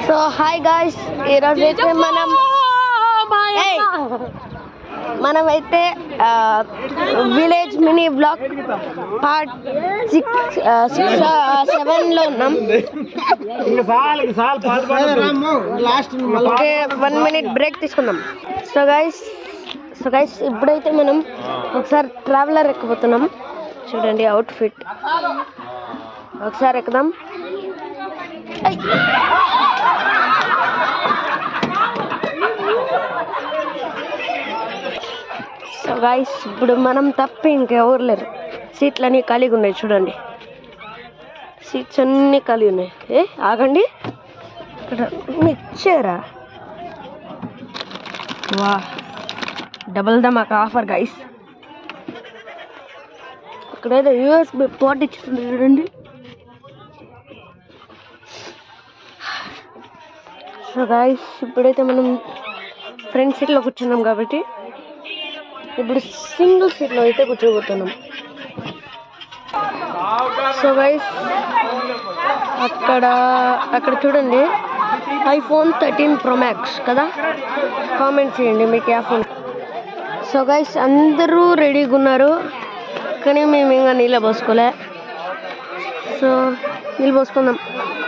So hi guys ఈరోజు అయితే మనం Hey! మనమైతే village mini block part six six సెవెన్లో ఉన్నాం ఓకే వన్ మినిట్ బ్రేక్ తీసుకుందాం సో గైస్ సో గైస్ ఇప్పుడైతే మనం ఒకసారి ట్రావెలర్ ఎక్కబోతున్నాం చూడండి అవుట్ ఫిట్ ఒకసారి ఎక్కుదాం ఐ. సో గైస్ ఇప్పుడు మనం తప్ప ఇంకెవరు లేరు సీట్లన్నీ ఖాళీగా ఉన్నాయి చూడండి సీట్స్ అన్నీ ఖాళీ ఉన్నాయి ఏ ఆగండి ఇక్కడ ఇచ్చారా వా డబల్ ధమాకా ఆఫర్ గైస్ ఇక్కడ ఏదో యూఎస్బి పోర్ట్ ఇచ్చింది చూడండి సో గాయస్ ఇప్పుడైతే మనం ఫ్రంట్ సీట్లో కూర్చున్నాం కాబట్టి ఇప్పుడు సింగిల్ సీట్లో అయితే కూర్చోబోతున్నాం సో గైస్ అక్కడ అక్కడ చూడండి ఐఫోన్ థర్టీన్ ప్రో మ్యాక్స్ కదా కామెంట్ చేయండి మీకు ఆ ఫోన్ సో గైస్ అందరూ రెడీగా ఉన్నారు కానీ మేము ఇంకా నీళ్ళ పోసుకోలే సో నీళ్ళు పోసుకుందాం